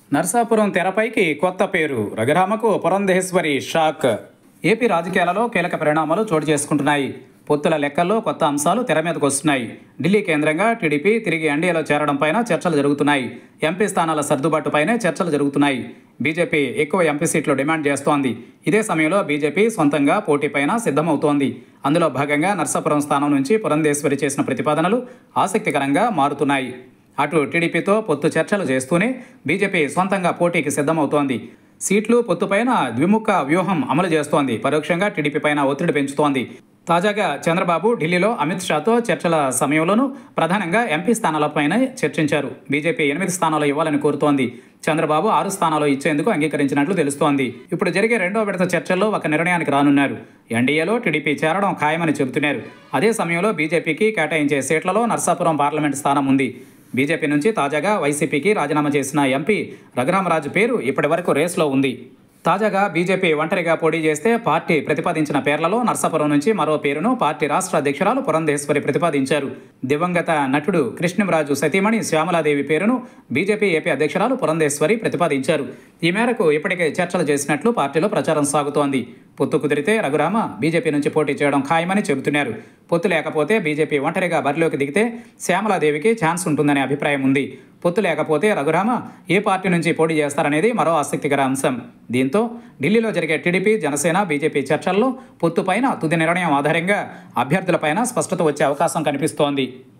నర్సాపురం తెరపైకి కొత్త పేరు రఘురామకు పురంధేశ్వరి షాక్ ఏపీ రాజకీయాలలో కీలక పరిణామాలు చోటు చేసుకుంటున్నాయి పొత్తుల లెక్కల్లో కొత్త అంశాలు తెర మీదకు వస్తున్నాయి ఢిల్లీ కేంద్రంగా టీడీపీ తిరిగి ఎన్డీఏలో చేరడం పైన చర్చలు జరుగుతున్నాయి ఎంపీ స్థానాల సర్దుబాటుపైనే చర్చలు జరుగుతున్నాయి బీజేపీ ఎక్కువ ఎంపీ సీట్లు డిమాండ్ చేస్తోంది ఇదే సమయంలో బీజేపీ సొంతంగా పోటీపైన సిద్ధమవుతోంది అందులో భాగంగా నర్సాపురం స్థానం నుంచి పురంధేశ్వరి చేసిన ప్రతిపాదనలు ఆసక్తికరంగా మారుతున్నాయి అటు టీడీపీతో పొత్తు చర్చలు చేస్తూనే బీజేపీ సొంతంగా పోటీకి సిద్ధమవుతోంది సీట్లు పొత్తుపైన ద్విముఖ వ్యూహం అమలు చేస్తోంది పరోక్షంగా టీడీపీ పైన ఒత్తిడి పెంచుతోంది తాజాగా చంద్రబాబు ఢిల్లీలో అమిత్ షాతో చర్చల సమయంలోనూ ప్రధానంగా ఎంపీ స్థానాలపైన చర్చించారు బీజేపీ ఎనిమిది స్థానాలు ఇవ్వాలని కోరుతోంది చంద్రబాబు ఆరు స్థానాలు ఇచ్చేందుకు అంగీకరించినట్లు తెలుస్తోంది ఇప్పుడు జరిగే రెండో విడత చర్చల్లో ఒక నిర్ణయానికి రానున్నారు ఎన్డీఏలో టీడీపీ చేరడం ఖాయమని చెబుతున్నారు అదే సమయంలో బీజేపీకి కేటాయించే సీట్లలో నర్సాపురం పార్లమెంట్ స్థానం ఉంది బీజేపీ నుంచి తాజాగా వైసీపీకి రాజీనామా చేసిన ఎంపీ రఘురామరాజు పేరు ఇప్పటివరకు రేస్లో ఉంది తాజాగా బీజేపీ ఒంటరిగా పోటీ చేస్తే పార్టీ ప్రతిపాదించిన పేర్లలో నర్సాపురం నుంచి మరో పేరును పార్టీ రాష్ట్ర అధ్యక్షురాలు పురంధేశ్వరి ప్రతిపాదించారు దివంగత నటుడు కృష్ణంరాజు సతీమణి శ్యామలాదేవి పేరును బీజేపీ ఏపీ అధ్యక్షురాలు పురంధేశ్వరి ప్రతిపాదించారు ఈ మేరకు ఇప్పటికే చర్చలు చేసినట్లు పార్టీలో ప్రచారం సాగుతోంది పొత్తు కుదిరితే రఘురామ బీజేపీ నుంచి పోటీ చేయడం ఖాయమని చెబుతున్నారు పొత్తు లేకపోతే బీజేపీ ఒంటరిగా బరిలోకి దిగితే శ్యామలాదేవికి ఛాన్స్ ఉంటుందనే అభిప్రాయం ఉంది పొత్తు లేకపోతే రఘురామ ఏ పార్టీ నుంచి పోటీ చేస్తారనేది మరో ఆసక్తికర అంశం దీంతో ఢిల్లీలో జరిగే టీడీపీ జనసేన బీజేపీ చర్చల్లో పొత్తుపైన తుది నిర్ణయం ఆధారంగా అభ్యర్థులపైన స్పష్టత వచ్చే అవకాశం కనిపిస్తోంది